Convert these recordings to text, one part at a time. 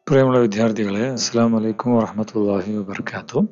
പ്രിയമുള്ള വിദ്യാർത്ഥികളെ അസ്സാം വലൈക്കും വാഹമത്തല്ലാഹി വബർക്കാത്തു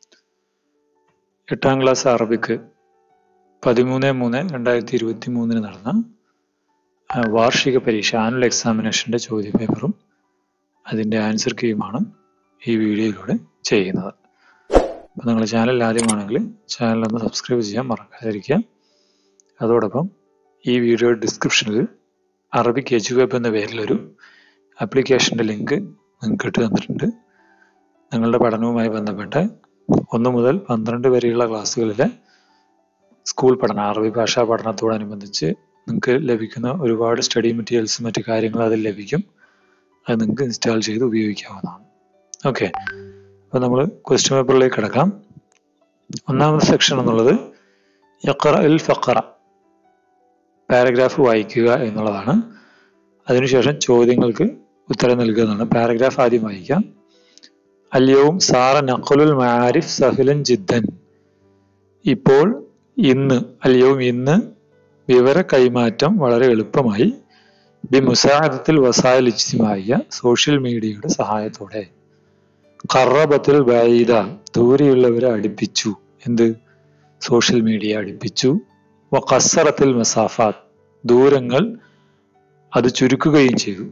എട്ടാം ക്ലാസ് അറബിക്ക് പതിമൂന്ന് മൂന്ന് രണ്ടായിരത്തി ഇരുപത്തി മൂന്നിന് നടന്ന ആ, വാർഷിക പരീക്ഷ ആനുവൽ എക്സാമിനേഷൻ്റെ ചോദ്യപേപ്പറും അതിൻ്റെ ആൻസർ കീയുമാണ് ഈ വീഡിയോയിലൂടെ ചെയ്യുന്നത് അപ്പോൾ നിങ്ങൾ ചാനൽ ആദ്യമാണെങ്കിൽ ചാനൽ ഒന്ന് സബ്സ്ക്രൈബ് ചെയ്യാൻ മറക്കാതിരിക്കുക അതോടൊപ്പം ഈ വീഡിയോ ഡിസ്ക്രിപ്ഷനിൽ അറബിക് എജുവേപ്പ് എന്ന പേരിലൊരു ആപ്ലിക്കേഷൻ്റെ ലിങ്ക് നിങ്ങൾക്ക് ഇട്ട് തന്നിട്ടുണ്ട് നിങ്ങളുടെ പഠനവുമായി ബന്ധപ്പെട്ട് ഒന്ന് മുതൽ പന്ത്രണ്ട് വരെയുള്ള ക്ലാസ്സുകളിലെ സ്കൂൾ പഠനം അറബി ഭാഷാ പഠനത്തോടനുബന്ധിച്ച് നിങ്ങൾക്ക് ലഭിക്കുന്ന ഒരുപാട് സ്റ്റഡി മെറ്റീരിയൽസും മറ്റു കാര്യങ്ങളും അതിൽ ലഭിക്കും അത് നിങ്ങൾക്ക് ഇൻസ്റ്റാൾ ചെയ്ത് ഉപയോഗിക്കാവുന്നതാണ് ഓക്കെ അപ്പോൾ നമ്മൾ ക്വസ്റ്റ്യൻ പേപ്പറിലേക്ക് കിടക്കാം ഒന്നാമത്തെ സെക്ഷൻ എന്നുള്ളത് യഖറ ഇൽ ഫഖറ പാരഗ്രാഫ് വായിക്കുക എന്നുള്ളതാണ് അതിനുശേഷം ചോദ്യങ്ങൾക്ക് ഉത്തരം നൽകുക എന്നാണ് പാരഗ്രാഫ് ആദ്യം വായിക്കാം അല്യവും സാറ നഖലുൽ മാരിഫ് സഹുലൻ ജിദ്ദൻ ഇപ്പോൾ ഇന്ന് അല്യവും ഇന്ന് വിവര കൈമാറ്റം വളരെ എളുപ്പമായി ബി മുസാഹദത്തിൽ വസായിൽ ഇജ്തിമായ സോഷ്യൽ മീഡിയയുടെ സഹായത്തോടെ കറബത്തിൽ ബൈദ ദൂരെയുള്ളവരെ അടുപ്പിച്ചു എന്ത് സോഷ്യൽ മീഡിയ അടുപ്പിച്ചു വ കസറത്തിൽ മസാഫാത്ത് ദൂരങ്ങൾ അത് ചുരുക്കുകയും ചെയ്തു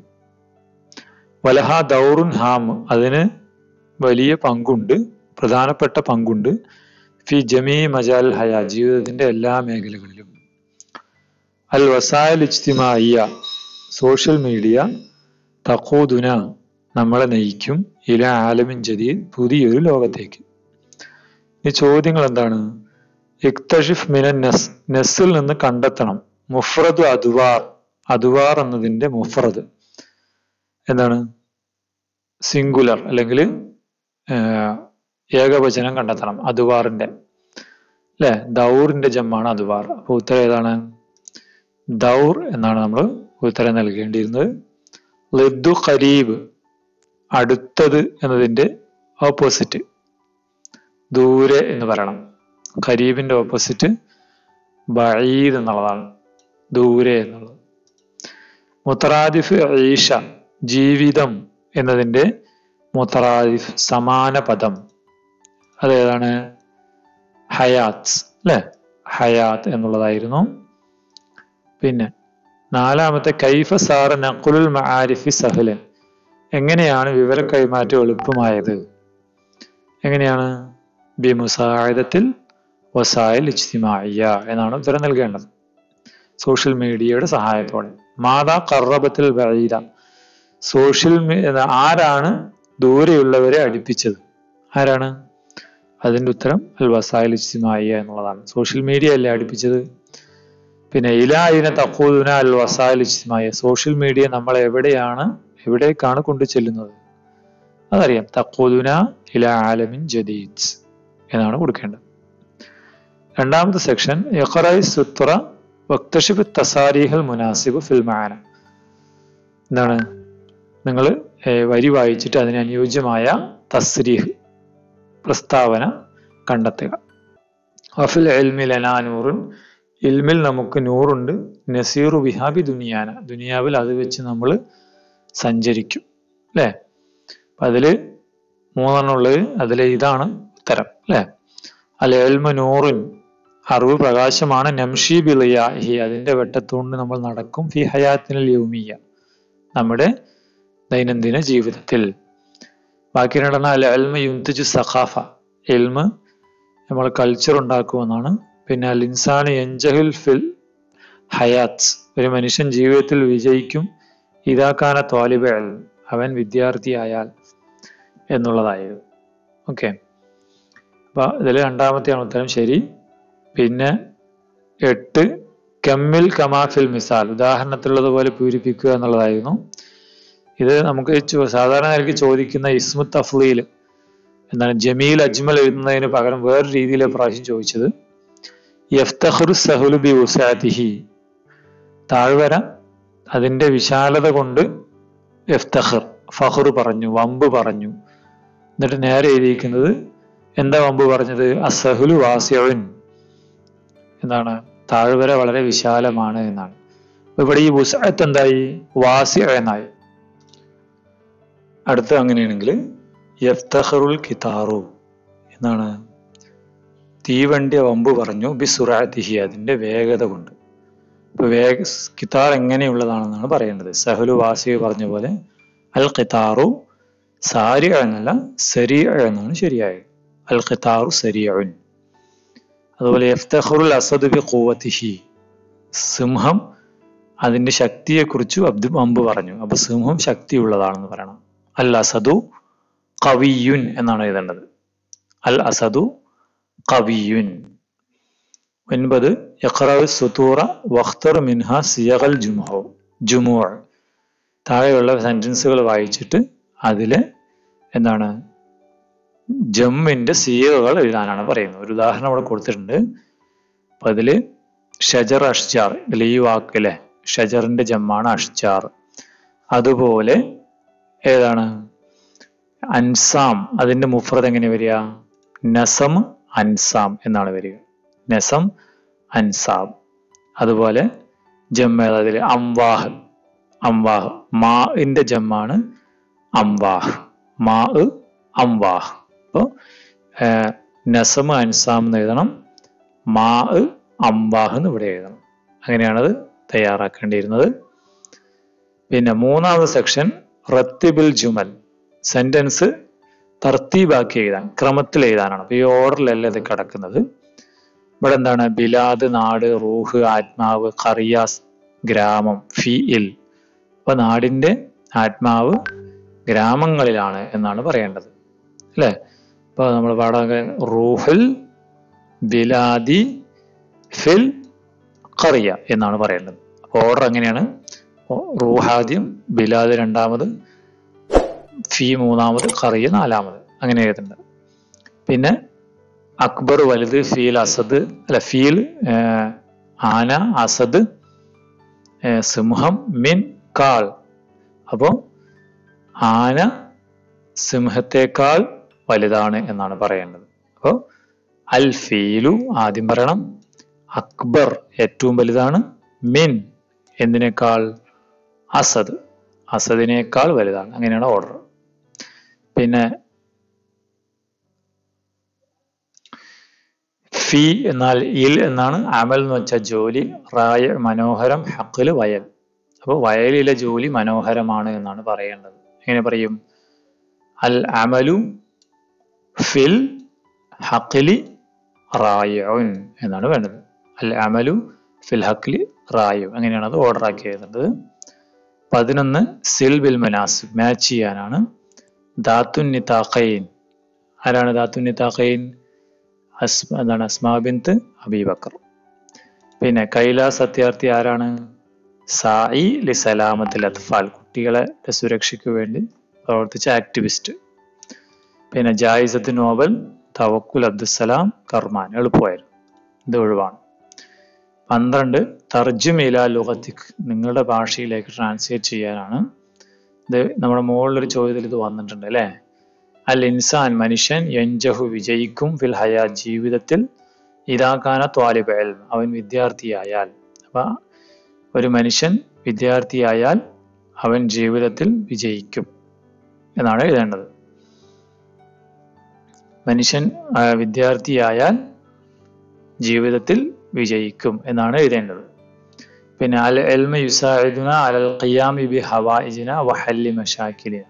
വലഹ ദൗറുൻ ഹാം അതിന് വലിയ പങ്കുണ്ട് പ്രധാനപ്പെട്ട പങ്കുണ്ട് ഫി ജമീ മജാൽ ഹയ ജീവിതത്തിന്റെ എല്ലാ മേഖലകളിലും അൽ വസായൽ ഇജ്തിമായ സോഷ്യൽ മീഡിയ തഖൂദുന നമ്മളെ നയിക്കും ഇല ആലമിൻ ജദീദ് പുതിയൊരു ലോകത്തേക്ക് ഈ ചോദ്യങ്ങൾ എന്താണ് ഇക്തഷിഫ് മിനൻ നസ് നസ്സിൽ നിന്ന് കണ്ടെത്തണം മുഫ്രദ് അദ്വാർ അദ്വാർ എന്നതിന്റെ മുഫ്രദ് എന്താണ് സിംഗുലർ അല്ലെങ്കിൽ ഏകവചനം കണ്ടെത്തണം അദ്വാറിന്റെ അല്ലെ ദൗറിന്റെ ജമ്മാണ് അദ്വാർ അപ്പൊ ഉത്തരം ഏതാണ് ദൗർ എന്നാണ് നമ്മൾ ഉത്തരം നൽകേണ്ടിയിരുന്നത് ലദ്ദു ഖരീബ് അടുത്തത് എന്നതിന്റെ ഓപ്പോസിറ്റ് ദൂരെ എന്ന് പറയണം ഖരീബിന്റെ ഓപ്പോസിറ്റ് ബഈദ് എന്നുള്ളതാണ് ദൂരെ എന്നുള്ളത് മുത്തറാദിഫ് ഈഷ ജീവിതം എന്നതിന്റെ മുത്തറാദിഫ് സമാന പദം അതേതാണ് ഹയാത്ത് അല്ലെ ഹയാത്ത് എന്നുള്ളതായിരുന്നു പിന്നെ നാലാമത്തെ കൈഫ സാറ നഖുലുൽ മആരിഫി സഹലൻ എങ്ങനെയാണ് വിവര കൈമാറ്റം എളുപ്പമായത് എങ്ങനെയാണ് ബിമുസാഹിദത്തിൽ വസായിൽ ഇജ്തിമായ എന്നാണ് ഉത്തരം നൽകേണ്ടത് സോഷ്യൽ മീഡിയയുടെ സഹായത്തോടെ മാതാ കറബത്തിൽ ബഈദ സോഷ്യൽ മീ- ആരാണ് ദൂരെയുള്ളവരെ അടുപ്പിച്ചത് ആരാണ് അതിന്റെ ഉത്തരം അൽ വസായിൽ ഇജ്തിമായ എന്നുള്ളതാണ് സോഷ്യൽ മീഡിയ അല്ലേ അടുപ്പിച്ചത് പിന്നെ ഇലായിന തഖൂദുന അൽ വസായിൽ ഇജ്തിമായ സോഷ്യൽ മീഡിയ നമ്മളെ എവിടെയാണ് എവിടേക്കാണ് കൊണ്ടു ചെല്ലുന്നത് അതറിയാം തഖൂദുന ഇല ആലമിൻ ജദീദ് എന്നാണ് കൊടുക്കേണ്ടത് രണ്ടാമത്തെ സെക്ഷൻ യഖറൈ സുത്ര വക്തഷിബ് തസാരിഹൽ മുനാസിബ് ഫിൽ മാന എന്താണ് നിങ്ങൾ വരി വായിച്ചിട്ട് അതിന് അനുയോജ്യമായ തസ്രീഹ് പ്രസ്താവന കണ്ടെത്തുക അഫിൽ എൽമിൽ അനാനൂറുൻ ഇൽമിൽ നമുക്ക് നൂറുണ്ട് നസീറു ബിഹാബി ദുനിയാന ദുനിയാവിൽ അത് വെച്ച് നമ്മൾ സഞ്ചരിക്കും അല്ലേ അപ്പൊ അതില് മൂന്നെണ്ണം ഉള്ളത് അതിലെ ഇതാണ് ഉത്തരം അല്ലേ അൽ എൽമ നൂറുൻ അറിവ് പ്രകാശമാണ് നംഷി ബിളിയാഹി അതിന്റെ വെട്ടത്തുകൊണ്ട് നമ്മൾ നടക്കും ഫി ഹയാത്തിനൽ യൗമിയ നമ്മുടെ ദൈനംദിന ജീവിതത്തിൽ ബാക്കി രണ്ടെണ്ണം അൽ എൽമ യുന്തജു സഖാഫ എൽമ് നമ്മൾ കൾച്ചർ ഉണ്ടാക്കുമെന്നാണ് പിന്നെ അൽ ഇൻസാൻ എൻജഹിൽ ഫിൽ ഹയാത്ത് ഒരു മനുഷ്യൻ ജീവിതത്തിൽ വിജയിക്കും ഇതാക്കാന ത്വാലിബ ഇൽം. അവൻ വിദ്യാർത്ഥിയായാൽ എന്നുള്ളതായിരുന്നു ഓക്കെ അപ്പൊ ഇതിൽ രണ്ടാമത്തെയാണ് ഉത്തരം ശരി പിന്നെ എട്ട് കമ്മിൽ കമാഫിൽ മിസാൽ ഉദാഹരണത്തിലുള്ളതുപോലെ പൂരിപ്പിക്കുക എന്നുള്ളതായിരുന്നു ഇത് നമുക്ക് ചോ- സാധാരണ നിലയ്ക്ക് ചോദിക്കുന്ന ഇസ്മു തഫ്ലീൽ എന്താണ് ജമീൽ അജ്മൽ എഴുതുന്നതിന് പകരം വേറെ രീതിയിൽ പ്രാവശ്യം ചോദിച്ചത് യഫ്തഖുറു സഹുലു ബി ഉസാത്തിഹി താഴ്വര അതിന്റെ വിശാലത കൊണ്ട് യഫ്തഖർ ഫഹ്റു പറഞ്ഞു വമ്പ് പറഞ്ഞു എന്നിട്ട് നേരെ എഴുതിയിരിക്കുന്നത് എന്താ വമ്പ് പറഞ്ഞത് അസഹുലു വാസിയുൻ എന്താണ് താഴ്വര വളരെ വിശാലമാണ് എന്നാണ് അപ്പൊ ഇവിടെ ഈ വുസഅത്ത് എന്തായി വാസിയ എന്നായി അടുത്ത അങ്ങനെയാണെങ്കിൽ യഫ്തഹറുൽ കിതാറു എന്നാണ് തീവണ്ടി വമ്പ് പറഞ്ഞു ബി സുറാത്തിഹി അതിന്റെ വേഗത കൊണ്ട് ഇപ്പൊ വേഗ കിതാർ എങ്ങനെയുള്ളതാണെന്നാണ് പറയേണ്ടത് സഹലു വാസി പറഞ്ഞ പോലെ അൽ ഖിതാറു സാരി എന്നല്ല സരി എന്നാണ് ശരിയായത് അൽ ഖിതാറു സരിയുൻ അതുപോലെ യഫ്തഖറുൽ അസദ് ബി ഖുവത്തിഹി സിംഹം അതിന്റെ ശക്തിയെക്കുറിച്ച് അബ്ദു അമ്പ് പറഞ്ഞു അപ്പൊ സിംഹം ശക്തിയുള്ളതാണെന്ന് പറയണം അൽ അസദു കവിയുൻ എന്നാണ് എഴുതേണ്ടത് അൽ അസദു കവിയുൻ ഒൻപത് യഖ്റവ് സുതൂറ വഖ്തർ മിൻഹ സിയഗൽ ജുമുഹു ജുമു താഴെയുള്ള സെന്റൻസുകൾ വായിച്ചിട്ട് അതിലെ എന്താണ് ജമ്മിന്റെ സിയകൾ എഴുതാനാണ് പറയുന്നത് ഒരു ഉദാഹരണം അവിടെ കൊടുത്തിട്ടുണ്ട് അപ്പൊ അതില് ഷജർ അഷ്ജാർ ഇതിൽ ഈ വാക്കിലെ ഷജറിന്റെ ജമ്മാണ് അഷ്ജാർ അതുപോലെ ഏതാണ് അൻസാം അതിന്റെ മുഫ്രദ് എങ്ങനെ വരിക നസം അൻസാം എന്നാണ് വരിക നസം അൻസാം അതുപോലെ ജമ്മ അതിൽ അംവാഹ് അംവാഹ് മാഇന്റെ ജമ്മാണ് അംവാഹ് മാ അംവാഹ് അപ്പോൾ നസം അൻസാം എന്ന് എഴുതണം മാ അംവാഹ് എന്ന് ഇവിടെ എഴുതണം അങ്ങനെയാണത് തയ്യാറാക്കേണ്ടിയിരുന്നത് പിന്നെ മൂന്നാമത് സെക്ഷൻ റത്തിബിൽ ജുമൽ സെന്റൻസ് തർത്തീബാക്കി എഴുതാൻ ക്രമത്തിൽ എഴുതാനാണ് അപ്പൊ ഈ ഓർഡറിലല്ല ഇത് കിടക്കുന്നത് ഇവിടെ എന്താണ് ബിലാദ് നാട് റൂഹ് ആത്മാവ് ഖറിയാസ് ഗ്രാമം ഫി ഇൽ അപ്പൊ നാടിന്റെ ആത്മാവ് ഗ്രാമങ്ങളിലാണ് എന്നാണ് പറയേണ്ടത് അല്ലെ അപ്പൊ നമ്മൾ പാടാൻ റൂഹുൽ ബിലാദി ഫിൽ ഖറിയ എന്നാണ് പറയേണ്ടത് അപ്പൊ ഓർഡർ എങ്ങനെയാണ് റൂഹാദ്യം ബിലാദ് രണ്ടാമത് ഫി മൂന്നാമത് ഖറിയ നാലാമത് അങ്ങനെ എഴുതുന്നുണ്ട് പിന്നെ അക്ബർ വലുത് ഫീൽ അസദ് അല്ല ഫീൽ ആന അസദ് സിംഹം മിൻ കാൾ അപ്പോ ആന സിംഹത്തെക്കാൾ വലുതാണ് എന്നാണ് പറയേണ്ടത് അപ്പോൾ അൽ ഫീലു ആദ്യം പറയണം അക്ബർ ഏറ്റവും വലുതാണ് മിൻ എന്തിനേക്കാൾ അസദ് അസദിനേക്കാൾ വലുതാണ് അങ്ങനെയാണ് ഓർഡർ പിന്നെ ഫി എന്നാൽ ഇൽ എന്നാണ് അമൽ എന്ന് വെച്ചാൽ ജോലി റായ മനോഹരം ഹക്കില് വയൽ അപ്പോൾ വയലിലെ ജോലി മനോഹരമാണ് എന്നാണ് പറയേണ്ടത് എങ്ങനെ പറയും അൽ അമലു ഫിൽ ഹക്കിലി റായുൻ എന്നാണ് വേണ്ടത് അൽ അമലു ഫിൽ ഹക്കിലി റായു അങ്ങനെയാണ് അത് ഓർഡർ ആക്കി എഴുതേണ്ടത് പതിനൊന്ന് സിൽ ബിൽ മനാസ് മാച്ച് ചെയ്യാനാണ് ദാത്തുൻ നിതാഖൈൻ ആരാണ് ദാത്തുൻ നിതാഖൈൻ അസ് എന്താണ് അസ്മാ ബിന്ത് അബീബക്കർ പിന്നെ കൈലാസ് സത്യാർത്ഥി ആരാണ് സായി ലി സലാമത്തിൽ അത്ഫാൽ കുട്ടികളെ സുരക്ഷയ്ക്ക് വേണ്ടി പ്രവർത്തിച്ച ആക്ടിവിസ്റ്റ് പിന്നെ ജായിസത്ത് നോബൽ തവക്കുൽ അബ്ദുസലാം കർമാൻ എളുപ്പമായിരുന്നു ഇത് ഒഴിവാണ് പന്ത്രണ്ട് തർജുമില ലുഹത്തിക് നിങ്ങളുടെ ഭാഷയിലേക്ക് ട്രാൻസ്ലേറ്റ് ചെയ്യാനാണ് ഇത് നമ്മുടെ മുകളിലൊരു ചോദ്യത്തിൽ ഇത് വന്നിട്ടുണ്ട് അല്ലേ അൽ ഇൻസാൻ മനുഷ്യൻ യഞ്ചഹു വിജയിക്കും ഫിൽ ഹയാ ജീവിതത്തിൽ ഇതാക്കാന ത്വാലിബ് എൽം അവൻ വിദ്യാർത്ഥിയായാൽ അപ്പൊ ഒരു മനുഷ്യൻ വിദ്യാർത്ഥിയായാൽ അവൻ ജീവിതത്തിൽ വിജയിക്കും എന്നാണ് എഴുതേണ്ടത് മനുഷ്യൻ വിദ്യാർത്ഥിയായാൽ ജീവിതത്തിൽ വിജയിക്കും എന്നാണ് എഴുതേണ്ടത് പിന്നെ അൽ എൽമ യുസാഇദുന അലൽ ഖിയാമി ബി ഹവായിജിന വഹല്ലി മഷാക്കിലിന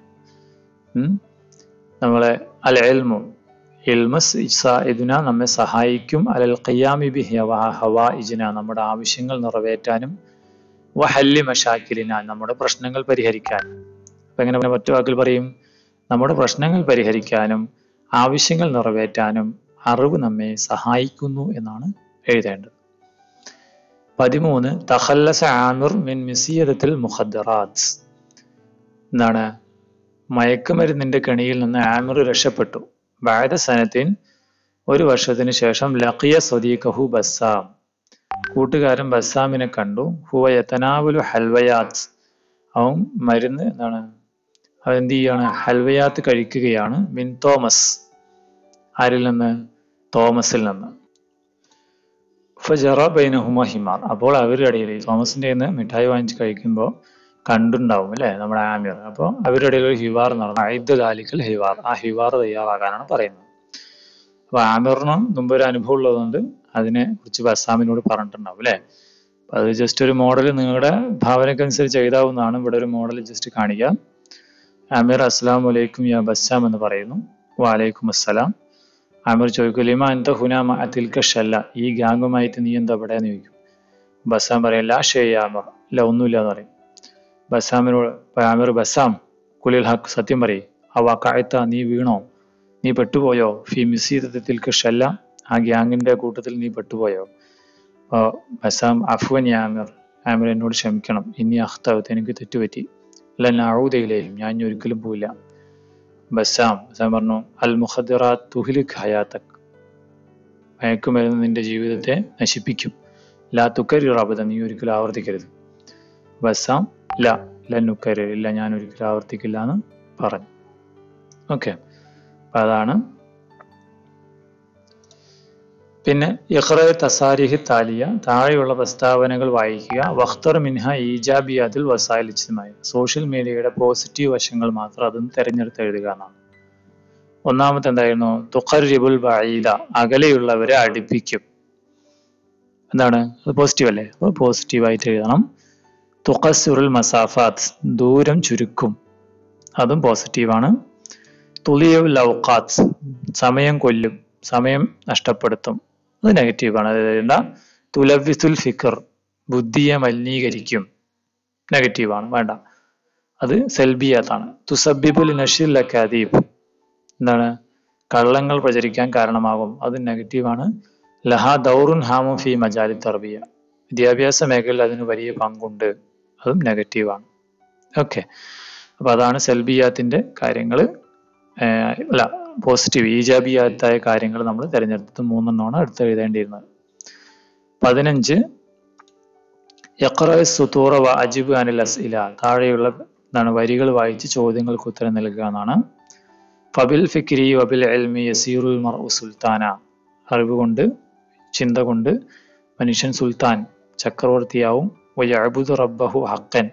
നമ്മളെ അൽ എൽമു ഇൽമസ് ഇസാഇദുന നമ്മെ സഹായിക്കും അലൽ ഖിയാമി ബി ഹവായിജിന നമ്മുടെ ആവശ്യങ്ങൾ നിറവേറ്റാനും വഹല്ലി മഷാക്കിലിന നമ്മുടെ പ്രശ്നങ്ങൾ പരിഹരിക്കാനും അപ്പൊ എങ്ങനെ മറ്റു വാക്കിൽ പറയും നമ്മുടെ പ്രശ്നങ്ങൾ പരിഹരിക്കാനും ആവശ്യങ്ങൾ നിറവേറ്റാനും അറിവ് നമ്മെ സഹായിക്കുന്നു എന്നാണ് എഴുതേണ്ടത് പതിമൂന്ന് തഹല്ലസ ആമിർ മിൻ മിസിയതത്തിൽ മുഖദ്ദറാത്ത് എന്താണ് മയക്കുമരുന്നിന്റെ കെണിയിൽ നിന്ന് ആമിർ രക്ഷപ്പെട്ടു ബാദ സനത്തിൻ ഒരു വർഷത്തിന് ശേഷം ലഖിയ സ്വദീഖഹു ബസ്സാം കൂട്ടുകാരൻ ബസ്സാമിനെ കണ്ടു ഹുവ യതനാവുലു ഹൽവയാത്ത് അവൻ മരുന്ന് എന്താണ് അവൻ എന്ത് ചെയ്യാണ് ഹൽവയാത്ത് കഴിക്കുകയാണ് മിൻ തോമസ് ആരിൽ നിന്ന് തോമസിൽ നിന്ന് ഫജറ ബൈനഹുമ ഹിമാർ അപ്പോൾ അവരുടെ ഇടയിൽ തോമസിന്റെ നിന്ന് മിഠായി വാങ്ങിച്ച് കഴിക്കുമ്പോൾ കണ്ടുണ്ടാവും അല്ലേ നമ്മുടെ ആമിർ അപ്പോൾ അവരുടെ ഇടയിൽ ഒരു ഹിവാർ നടന്നു ഐദ് ദാലിക്കൽ ഹിവാർ ആ ഹിവാർ തയ്യാറാക്കാനാണ് പറയുന്നത് അപ്പൊ ആമിറിന് മുമ്പ് ഒരു അനുഭവം ഉള്ളതുകൊണ്ട് അതിനെ കുറിച്ച് ബസ്സാമിനോട് പറഞ്ഞിട്ടുണ്ടാവും അല്ലേ അപ്പൊ അത് ജസ്റ്റ് ഒരു മോഡൽ നിങ്ങളുടെ ഭാവനക്കനുസരിച്ച് എഴുതാവുന്നതാണ് ഇവിടെ ഒരു മോഡൽ ജസ്റ്റ് കാണിക്കാം ആമിർ അസ്സലാം വലൈക്കും യാ ബസ്സാം എന്ന് പറയുന്നു വാലൈക്കും അസ്സലാം ആമിർ ചോദിക്കും ലിമ എന്ത ഹുനാമ അതിൽക്ക ഷല്ല ഈ ഗാംഗുമായിട്ട് നീ എന്താ ഇവിടെ എന്ന് ചോദിക്കും ബസ്സാം പറയും ലാ ഷേ ആമർ ഇല്ല ഒന്നുമില്ല എന്ന് പറയും ബസ്സാമിനോട് ആമിർ ബസ്സാം കുലിൽ ഹക്ക് സത്യം പറയും അവ കാഴ്ത്ത നീ വീണോ നീ പെട്ടുപോയോ ഫി മിസീദത്തിൽക്ക് ഷല്ല ആ ഗ്യാങ്ങിന്റെ കൂട്ടത്തിൽ നീ പെട്ടുപോയോ അപ്പോൾ ബസാം അഫ്വൻ ആമിർ ആമിർ എന്നോട് ക്ഷമിക്കണം ഇനി അഖ്താവത്ത് എനിക്ക് തെറ്റുപറ്റി അല്ല നഴൂതയിലേയും ഞാൻ ഇനി ഒരിക്കലും പോയില്ല ബസാം ബസാം പറഞ്ഞു അൽ മുഖദിറാത്ത് തുഹിലിക് ഹയാത്തക് മയക്കുമരുന്ന് നിന്റെ ജീവിതത്തെ നശിപ്പിക്കും ലാ തുക്കരി റബദ നീ ഒരിക്കലും ആവർത്തിക്കരുത് ബസാം ല ലന്നുക്കര് ഇല്ല ഞാൻ ഒരിക്കലും ആവർത്തിക്കില്ല എന്ന് പറഞ്ഞു ഓക്കെ അപ്പൊ അതാണ് പിന്നെ ഇഖ്റ തസാരിഹി താലിയ താഴെയുള്ള പ്രസ്താവനകൾ വായിക്കുക വഖ്തർ മിൻഹ ഈജാബിയാദിൽ വസായിലിച്ചതുമായി സോഷ്യൽ മീഡിയയുടെ പോസിറ്റീവ് വശങ്ങൾ മാത്രം അതും തിരഞ്ഞെടുത്ത് എഴുതുക എന്നാണ് ഒന്നാമത്തെ എന്തായിരുന്നു തുഖറിബുൽ ബഈദ അകലെയുള്ളവരെ അടുപ്പിക്കും എന്താണ് അത് പോസിറ്റീവ് അല്ലേ അപ്പോൾ പോസിറ്റീവായിട്ട് എഴുതണം തുഖസുറുൽ മസാഫാത്ത് ദൂരം ചുരുക്കും അതും പോസിറ്റീവാണ് തുലിയുൽ ഔഖാത്ത് സമയം കൊല്ലും സമയം നഷ്ടപ്പെടുത്തും അത് നെഗറ്റീവാണ് അതായത് തുലവിസുൽ ഫിക്കർ ബുദ്ധിയെ മലിനീകരിക്കും നെഗറ്റീവാണ് വേണ്ട അത് സെൽബിയാത്താണ് തുസബിബുൽ നഷീൽ അക്കാദീബ് എന്താണ് കള്ളങ്ങൾ പ്രചരിക്കാൻ കാരണമാകും അത് നെഗറ്റീവാണ് ലഹ ദൗറുൻ ഹാമു ഫി മജാലി തർബിയ വിദ്യാഭ്യാസ മേഖലയിൽ അതിന് വലിയ പങ്കുണ്ട് അതും നെഗറ്റീവാണ് ഓക്കെ അപ്പൊ അതാണ് സെൽബിയാത്തിന്റെ കാര്യങ്ങൾ അല്ല പോസിറ്റീവ് ഈജാബിയാത്തായ കാര്യങ്ങൾ നമ്മൾ തിരഞ്ഞെടുത്തത് മൂന്നെണ്ണമാണ് അടുത്ത് എഴുതേണ്ടിയിരുന്നത് പതിനഞ്ച് സുത്തൂറ വ അജിബ് അനിൽ അസ്ഇല താഴെയുള്ള എന്താണ് വരികൾ വായിച്ച് ചോദ്യങ്ങൾക്ക് ഉത്തരം നൽകുക എന്നാണ് ഫബിൽ ഫിക്രി വബിൽ എൽമി യസീറുൽ മർ സുൽത്താന അറിവ് കൊണ്ട് ചിന്ത കൊണ്ട് മനുഷ്യൻ സുൽത്താൻ ചക്രവർത്തിയാവും വയഅബുദു റബ്ബഹു ഹക്കൻ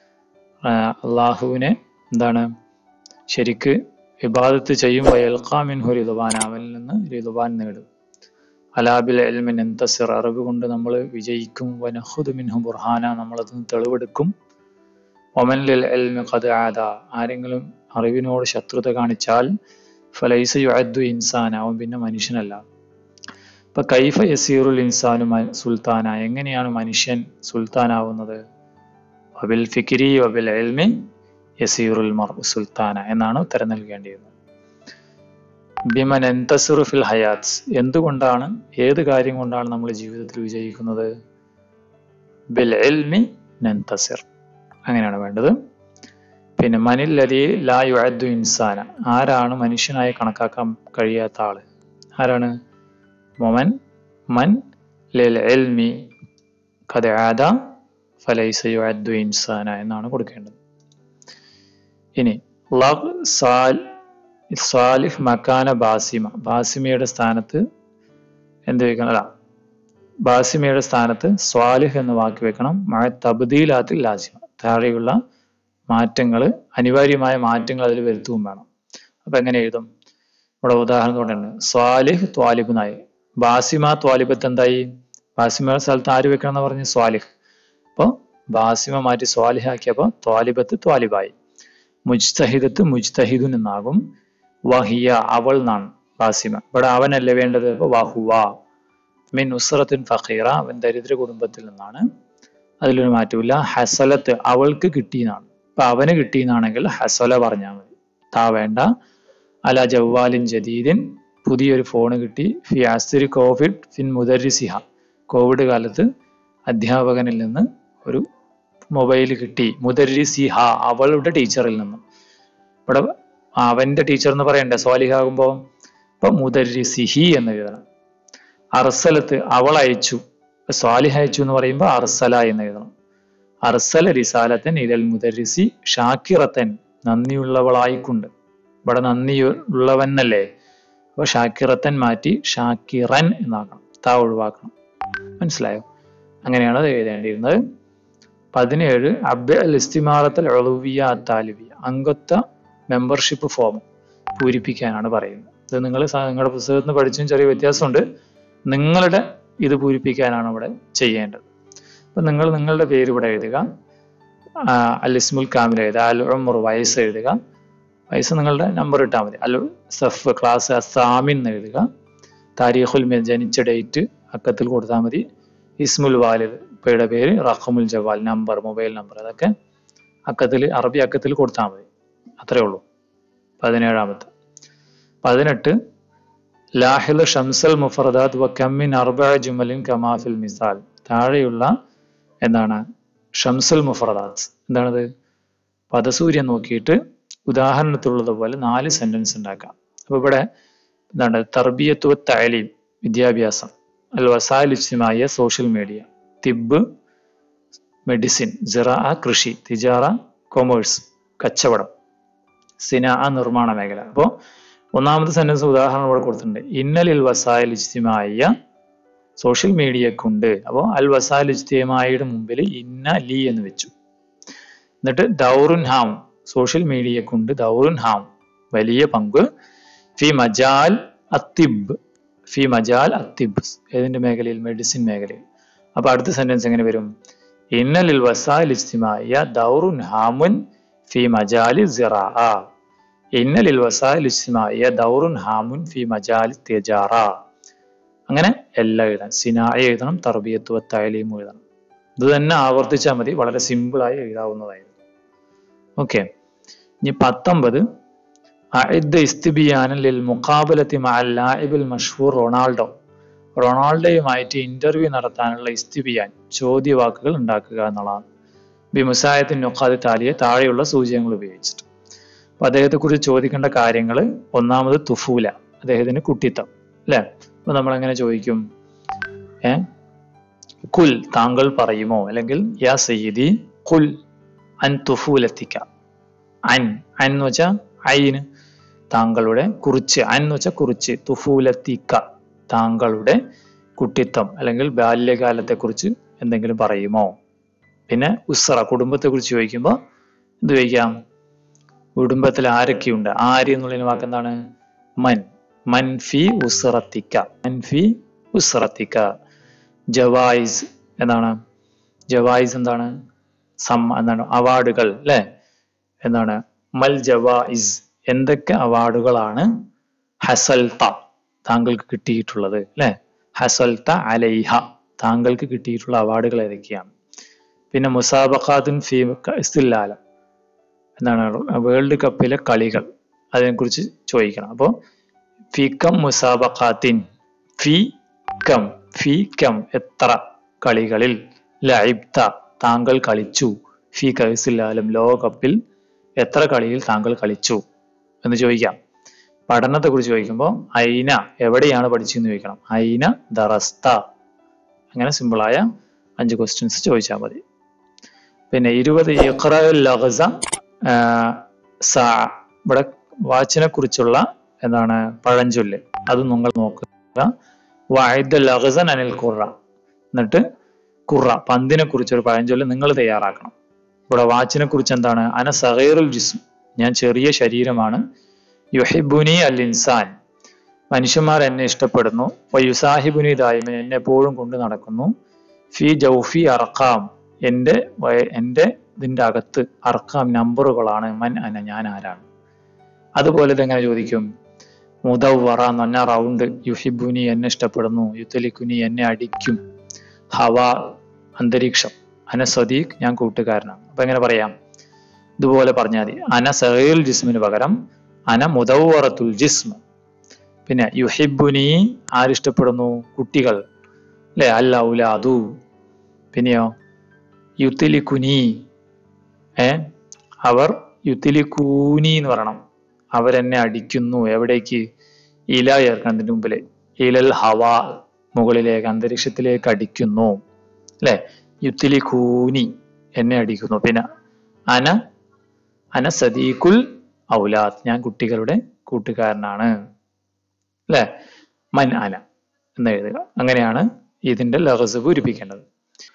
അള്ളാഹുവിനെ എന്താണ് ശരിക്ക് ഇബാദത്ത് ചെയ്യും വയൽക്കാമിൻഹു റിതുവാൻ അവനിൽ നിന്ന് റിതുവാൻ നേടും അലാബിൽ എൽമിൻ എന്തസിർ അറിവ് കൊണ്ട് നമ്മൾ വിജയിക്കും വനഹുദ് മിൻഹു ബുർഹാന നമ്മളത് തെളിവെടുക്കും ഒമൻലിൽ എൽമി കത് ആദ ആരെങ്കിലും അറിവിനോട് ശത്രുത കാണിച്ചാൽ ഫലൈസ യുഅദ്ദു ഇൻസാൻ അവൻ പിന്നെ മനുഷ്യനല്ല ഇപ്പൊ കൈഫ യസീറുൽ ഇൻസാനു സുൽത്താന എങ്ങനെയാണ് മനുഷ്യൻ സുൽത്താനാവുന്നത് വബിൽ ഫിക്കിരി വബിൽ എൽമി യസീറുൽ മർ സുൽത്താന എന്നാണ് ഉത്തരം നൽകേണ്ടിയിരുന്നത് ബിമൻ എന്തസുറു ഫിൽ ഹയാത്ത് എന്തുകൊണ്ടാണ് ഏത് കാര്യം കൊണ്ടാണ് നമ്മൾ ജീവിതത്തിൽ വിജയിക്കുന്നത് ബിൽ എൽമി നന്തസിർ അങ്ങനെയാണ് വേണ്ടത് പിന്നെ മനിൽ ലതി ലാ യുഅദ്ദു ഇൻസാന ആരാണ് മനുഷ്യനായി കണക്കാക്കാൻ കഴിയാത്ത ആള് ആരാണ് മൊമൻ മൻ ലിൽ എൽമി കഥ ആദ ഫലൈസ യുഅദ്ദു ഇൻസാന എന്നാണ് കൊടുക്കേണ്ടത് ഇനി ലവ് സാൽ സാലിഹ് മക്കാന ബാസിമ ബാസിമയുടെ സ്ഥാനത്ത് എന്ത് വെക്കണം അല്ല ബാസിമയുടെ സ്ഥാനത്ത് സ്വാലിഹ് എന്ന് വാക്ക് വെക്കണം മഴ തബ്ദീലാത്തിൽ ലാസിമ താഴെയുള്ള മാറ്റങ്ങൾ അനിവാര്യമായ മാറ്റങ്ങൾ അതിൽ വരുത്തുകയും വേണം അപ്പൊ എങ്ങനെ എഴുതും ഇവിടെ ഉദാഹരണം കൊണ്ടുണ്ട് സ്വാലിഹ് ത്വാലിബ് നായി ബാസിമ ത്വാലിബത്ത് എന്തായി ബാസിമയുടെ സ്ഥലത്ത് ആര് വെക്കണം എന്ന് പറഞ്ഞ് സ്വാലിഹ് അപ്പോൾ ബാസിമ മാറ്റി സ്വാലിഹ് ആക്കിയപ്പോൾ ത്വാലിബത്ത് ത്വാലിബായി മുജ്തഹിദത്ത് മുജ്തഹിദുൻ എന്നാകും വഹിയ അവൾ എന്നാണ് ബാസിമ ഇവിടെ അവനല്ലേ വേണ്ടത് അപ്പൊ വഹുവ മിൻ ഉസ്രത്തിൻ ഫഖീറ അവൻ ദരിദ്ര കുടുംബത്തിൽ നിന്നാണ് അതിലൊരു മാറ്റമില്ല ഹസലത്ത് അവൾക്ക് കിട്ടിയെന്നാണ് അപ്പൊ അവന് കിട്ടിയെന്നാണെങ്കിൽ ഹസല പറഞ്ഞാൽ മതി താ വേണ്ട അല ജവ്വാലിൻ ജദീദിൻ പുതിയൊരു ഫോൺ കിട്ടി ഫി ആസ്തിരി കോവിഡ് ഫിൻ മുദരിസിഹ കോവിഡ് കാലത്ത് അധ്യാപകനിൽ നിന്ന് ഒരു മൊബൈൽ കിട്ടി മുദരിസിഹ അവളുടെ ടീച്ചറിൽ നിന്നും ഇവിടെ അവന്റെ ടീച്ചർ എന്ന് പറയണ്ടേ സ്വാലിഹാകുമ്പോ ഇപ്പൊ മുദരിസിഹി എന്ന് എഴുതണം അർസലത്ത് അവൾ അയച്ചു സ്വാലിഹ് അയച്ചു എന്ന് പറയുമ്പോൾ അർസല എന്ന് എഴുതണം അർസല റിസാലത്തൻ ഇതൽ മുദരിസി ഷാക്കിറത്തൻ നന്ദിയുള്ളവളായിക്കൊണ്ട് ഇവിടെ നന്ദി ഉള്ളവനല്ലേ അപ്പൊ ഷാക്കിറത്തൻ മാറ്റി ഷാക്കിറൻ എന്നാക്കണം താ ഒഴിവാക്കണം മനസ്സിലായോ അങ്ങനെയാണ് അത് എഴുതേണ്ടിയിരുന്നത് പതിനേഴ് അബ്ബ അൽ ഇസ്തിമാറത്തൽ ഒളുവിയ അത്താലിവിയ അംഗത്വ മെമ്പർഷിപ്പ് ഫോം പൂരിപ്പിക്കാനാണ് പറയുന്നത് ഇത് നിങ്ങൾ നിങ്ങളുടെ പുസ്തകത്തിൽ നിന്ന് പഠിച്ചും ചെറിയ വ്യത്യാസമുണ്ട് നിങ്ങളുടെ ഇത് പൂരിപ്പിക്കാനാണ് ഇവിടെ ചെയ്യേണ്ടത് അപ്പം നിങ്ങൾ നിങ്ങളുടെ പേര് ഇവിടെ എഴുതുക ആ, അൽ ഇസ്മുൽ കാമിൽ എഴുതുക അൽ ഉമർ വയസ്സ് എഴുതുക വയസ്സ് നിങ്ങളുടെ നമ്പർ ഇട്ടാൽ മതി അൽ സഫ് ക്ലാസ് അസാമിൻ എന്ന് എഴുതുക താരീഖുൽ മി- ജനിച്ച ഡേറ്റ് അക്കത്തിൽ കൊടുത്താൽ മതി ഇസ്മുൽ വാലിദ് ഉപ്പയുടെ പേര് റഹമുൽ ജവാൽ നമ്പർ മൊബൈൽ നമ്പർ അതൊക്കെ അക്കത്തിൽ അറബി അക്കത്തിൽ കൊടുത്താൽ മതി അത്രേ ഉള്ളൂ പതിനേഴാമത്തെ പതിനെട്ട് ലാഹിൽ ഷംസൽ മുഫറദാത്ത് വ കമ്മിൻ അർബ ജുമലിൻ കമാഫിൽ മിസാൽ താഴെയുള്ള എന്താണ് ഷംസുൽ മുഫറദാത്ത് എന്താണത് പദസൂര്യൻ നോക്കിയിട്ട് ഉദാഹരണത്തിലുള്ളത് പോലെ നാല് സെന്റൻസ് ഉണ്ടാക്കാം അപ്പൊ ഇവിടെ എന്താണ് തർബിയത്വ തയലീം വിദ്യാഭ്യാസം അൽ വസാൽ ഇജ്തിമായ സോഷ്യൽ മീഡിയ തിബ് മെഡിസിൻ സിറ കൃഷി തിജാറ കൊമേഴ്സ് കച്ചവടം സിന നിർമ്മാണ മേഖല അപ്പോൾ ഒന്നാമത്തെ സെന്റൻസ് ഉദാഹരണം ഇവിടെ കൊടുത്തിട്ടുണ്ട് ഇന്നലിൽ വസായിൽ ഇജ്തിമായ സോഷ്യൽ മീഡിയക്കുണ്ട് അപ്പോൾ അൽ വസാൽ ഇജ്തിമായുടെ മുമ്പിൽ ഇന്ന ലി എന്ന് വെച്ചു എന്നിട്ട് ദൗറുൻ ഹാം സോഷ്യൽ മീഡിയക്കുണ്ട് ദൗറുൻ ഹാം വലിയ പങ്ക് ഫി മജാൽ അത്തിബ് ഫി മജാൽ അത്തിബ് ഏതിന്റെ മേഖലയിൽ മെഡിസിൻ മേഖലയിൽ അപ്പൊ അടുത്ത സെന്റൻസ് എങ്ങനെ വരും ഇന്നലിൽ വസാൽ ഇജ്തിമായ ദൗറുൻ ഹാമുൻ ഫി മജാലി സിറാ ഇന്നലിൽ വസാൽ ഇജ്തിമായ ദൗറുൻ ഹാമുൻ ഫി മജാലി തെജാറ അങ്ങനെ എല്ലാം എഴുതാം സിനായ എഴുതണം തർബിയത്വ തയലീം എഴുതണം ഇത് തന്നെ ആവർത്തിച്ചാൽ മതി വളരെ സിമ്പിളായി എഴുതാവുന്നതായിരുന്നു ഓക്കെ ഇനി പത്തൊമ്പത് അഇദ് ഇസ്തിബിയാനൻ ലിൽ മുഖാബലത്തി മഅൽ ലാഇബിൽ മഷ്ഹൂർ റൊണാൾഡോ റൊണാൾഡോയുമായിട്ട് ഇന്റർവ്യൂ നടത്താനുള്ള ഇസ്തിബിയാൻ ചോദ്യവാക്കുകൾ ഉണ്ടാക്കുക എന്നുള്ളതാണ് ബിമുസായത്തിൻ നൊക്കാതി താലിയെ താഴെയുള്ള സൂചകങ്ങൾ ഉപയോഗിച്ചിട്ട് അപ്പൊ അദ്ദേഹത്തെ കുറിച്ച് ചോദിക്കേണ്ട കാര്യങ്ങൾ ഒന്നാമത് തുഫൂല അദ്ദേഹത്തിന് കുട്ടിത്തം അല്ലെ അപ്പൊ നമ്മൾ എങ്ങനെ ചോദിക്കും ഏ കുൽ താങ്കൾ പറയുമോ അല്ലെങ്കിൽ യാ സയ്യിദി കുൽ അൻ തുഫൂലത്തിക്ക അൻ അൻ എന്ന് വെച്ചാൽ ഐന് താങ്കളുടെ കുറിച്ച് അൻ എന്ന് വെച്ചാൽ കുറിച്ച് തുഫൂലത്തിക്ക താങ്കളുടെ കുട്ടിത്തം അല്ലെങ്കിൽ ബാല്യകാലത്തെ കുറിച്ച് എന്തെങ്കിലും പറയുമോ പിന്നെ ഉസ്ര കുടുംബത്തെ കുറിച്ച് ചോദിക്കുമ്പോൾ എന്ത് ചോദിക്കാം കുടുംബത്തിൽ ആരൊക്കെയുണ്ട് ആര് എന്നുള്ളതിന് വാക്ക് എന്താണ് മൻ മൻ ഫി ഉസ്റത്തിക്ക മൻ ഫി ഉസ്റത്തിക്ക ജവായിസ് എന്താണ് ജവായിസ് എന്താണ് സം എന്താണ് അവാർഡുകൾ അല്ലെ എന്താണ് മൽ ജവായിസ് എന്തൊക്കെ അവാർഡുകളാണ് ഹസൽത്ത താങ്കൾക്ക് കിട്ടിയിട്ടുള്ളത് അല്ലെ ഹസൽത്ത അലൈഹ താങ്കൾക്ക് കിട്ടിയിട്ടുള്ള അവാർഡുകൾ ഏതൊക്കെയാണ് പിന്നെ മുസാബഖാത്തുൻ ഫി ഇസ്തില്ലാലം എന്താണ് വേൾഡ് കപ്പിലെ കളികൾ അതിനെക്കുറിച്ച് ചോദിക്കണം അപ്പോൾ ഫി കം മുസാബഖാത്തിൻ ഫി കം ഫി കം എത്ര കളികളിൽ ലൈബ്ത താങ്കൾ കളിച്ചു ഫി കൈസില്ലാലും ലോകകപ്പിൽ എത്ര കളിയിൽ താങ്കൾ കളിച്ചു എന്ന് ചോദിക്കാം പഠനത്തെ കുറിച്ച് ചോദിക്കുമ്പോൾ ഐന എവിടെയാണ് പഠിച്ചതെന്ന് ചോദിക്കണം ഐന ദറസ്ത അങ്ങനെ സിമ്പിളായ അഞ്ച് ക്വസ്റ്റ്യൻസ് ചോദിച്ചാൽ മതി പിന്നെ ഇരുപത് ഇഖ്റഉൽ ലഗ്സ സാ ഇവിടെ വാച്ചിനെ കുറിച്ചുള്ള എന്താണ് പഴഞ്ചൊല്ല് അത് നിങ്ങൾ നോക്കുക വായിദ് ലഗ്സൻ അനിൽ ഖുറ എന്നിട്ട് ഖുറ പന്തിനെ കുറിച്ചൊരു പഴഞ്ചൊല്ല് നിങ്ങൾ തയ്യാറാക്കണം ഇവിടെ വാച്ചിനെ കുറിച്ച് എന്താണ് അന സഹീറുൽ ജിസ്ം ഞാൻ ചെറിയ ശരീരമാണ് യുഹിബുനി അൽ ഇൻസാൻ മനുഷ്യന്മാർ എന്നെ ഇഷ്ടപ്പെടുന്നു വയുസാഹിബുനി ദായ്മൻ എന്നെ എപ്പോഴും കൊണ്ട് നടക്കുന്നു ഫി ജൗഫി അർക്കാം എൻ്റെ വയ- എൻ്റെ ഇതിൻ്റെ അകത്ത് അർക്കാം നമ്പറുകളാണ് മൻ അന ഞാൻ ആരാണ് അതുപോലെ ഇതെങ്ങനെ ചോദിക്കും മുദവറ എന്ന് പറഞ്ഞ റൗണ്ട് യുഹിബുനി എന്നെ ഇഷ്ടപ്പെടുന്നു യുത്തലിക്കുനി എന്നെ അടിക്കും ഹവ അന്തരീക്ഷം അന സദീഖ് ഞാൻ കൂട്ടുകാരനാണ് അപ്പൊ എങ്ങനെ പറയാം ഇതുപോലെ പറഞ്ഞാൽ മതി അന സഹീൽ ജിസ്മിന് പകരം അന മുദവറത്തുൽ ജിസ്മ പിന്നെ യുഹിബുനി ആരിഷ്ടപ്പെടുന്നു കുട്ടികൾ അല്ലെ അല്ല ഔലാദു പിന്നെയോ യുത്തിലിക്കുനി ഏ അവർ യുത്തിലിക്കൂനി എന്ന് പറയണം അവരെന്നെ അടിക്കുന്നു എവിടേക്ക് ഇല ചേർക്കണതിന്റെ മുമ്പില് ഇലൽ ഹവ മുകളിലേക്ക് അന്തരീക്ഷത്തിലേക്ക് അടിക്കുന്നു അല്ലെ യുത്തിലിക്കൂനി എന്നെ അടിക്കുന്നു പിന്നെ അന അന സദീഖുൽ ഔലാദ് ഞാൻ കുട്ടികളുടെ കൂട്ടുകാരനാണ് അല്ലെ മൻ അന എന്ന് എഴുതുക അങ്ങനെയാണ് ഇതിന്റെ ലഹസ് പൂരിപ്പിക്കേണ്ടത്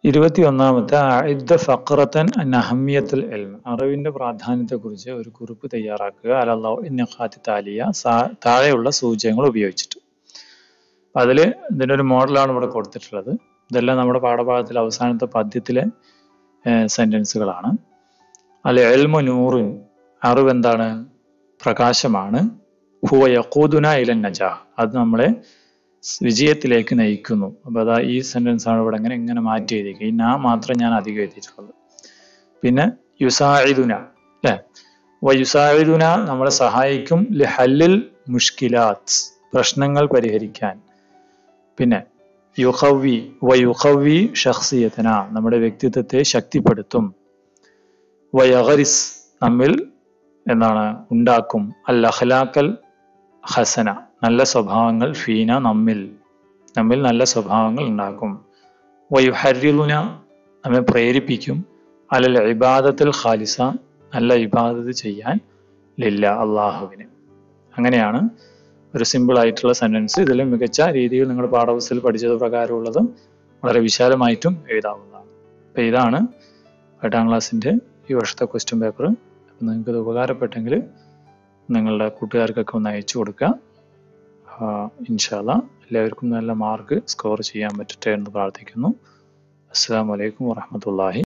ഇരുപത്തി ഒന്നാമത്തെ അഇദ്ദ ഫഖറത്തൻ അൻ അഹമ്മിയത്തുൽ ഇൽം അറിവിന്റെ പ്രാധാന്യത്തെക്കുറിച്ച് ഒരു കുറിപ്പ് തയ്യാറാക്കുക അലല്ലാഹു ഇന്നഖാത്തി താലിയ സാ- താഴെയുള്ള സൂചകങ്ങൾ ഉപയോഗിച്ചിട്ട് അതിൽ ഇതിൻ്റെ ഒരു മോഡലാണ് ഇവിടെ കൊടുത്തിട്ടുള്ളത് ഇതെല്ലാം നമ്മുടെ പാഠഭാഗത്തിലെ അവസാനത്തെ പദ്യത്തിലെ സെന്റൻസുകളാണ് അൽ എൽമു നൂറുൻ അറിവ് എന്താണ് പ്രകാശമാണ് ഹുവ യഖൂദുന ഇലൻ നജാഹ് അത് നമ്മളെ വിജയത്തിലേക്ക് നയിക്കുന്നു അപ്പൊ അതാ ഈ സെന്റൻസ് ആണ് ഇവിടെ ഇങ്ങനെ ഇങ്ങനെ മാറ്റി എഴുതിയിരിക്കുക ഈ നാ മാത്രം ഞാൻ അധികം എഴുതിയിട്ടുള്ളത് പിന്നെ യുസായിദുന അല്ലെ വയുസായിദുന നമ്മളെ സഹായിക്കും ലിഹല്ലിൽ മുഷ്കിലാത്ത് പ്രശ്നങ്ങൾ പരിഹരിക്കാൻ പിന്നെ യുഹവി വയുഹവി ഷഖ്സിയത്തന നമ്മുടെ വ്യക്തിത്വത്തെ ശക്തിപ്പെടുത്തും വയഹറിസ് നമ്മിൽ എന്താണ് ഉണ്ടാക്കും അൽ അഖ്ലാക്കൽ ഹസന നല്ല സ്വഭാവങ്ങൾ ഫീന നമ്മിൽ നമ്മിൽ നല്ല സ്വഭാവങ്ങൾ ഉണ്ടാക്കും വയുഹരിലുന നമ്മെ പ്രേരിപ്പിക്കും അലൽ ഇബാദത്തിൽ ഖാലിസ നല്ല ഇബാദത്ത് ചെയ്യാൻ ലില്ല അള്ളാഹുവിന് അങ്ങനെയാണ് ഒരു സിമ്പിൾ ആയിട്ടുള്ള സെന്റൻസ് ഇതിൽ മികച്ച രീതിയിൽ നിങ്ങൾ പാഠപുസ്തകത്തിൽ പഠിച്ചത് പ്രകാരമുള്ളത് വളരെ വിശാലമായിട്ടും എഴുതാവുന്നതാണ് അപ്പം ഇതാണ് എട്ടാം ക്ലാസ്സിൻ്റെ ഈ വർഷത്തെ ക്വസ്റ്റ്യൻ പേപ്പർ അപ്പം നിങ്ങൾക്ക് ഇത് ഉപകാരപ്പെട്ടെങ്കിൽ നിങ്ങളുടെ കൂട്ടുകാർക്കൊക്കെ ഒന്ന് അയച്ചു കൊടുക്കുക ഇൻഷാല്ല എല്ലാവർക്കും നല്ല മാർക്ക് സ്കോർ ചെയ്യാൻ പറ്റട്ടെ എന്ന് പ്രാർത്ഥിക്കുന്നു അസ്സാം വലൈക്കും വാഹമത്തല്ലാഹി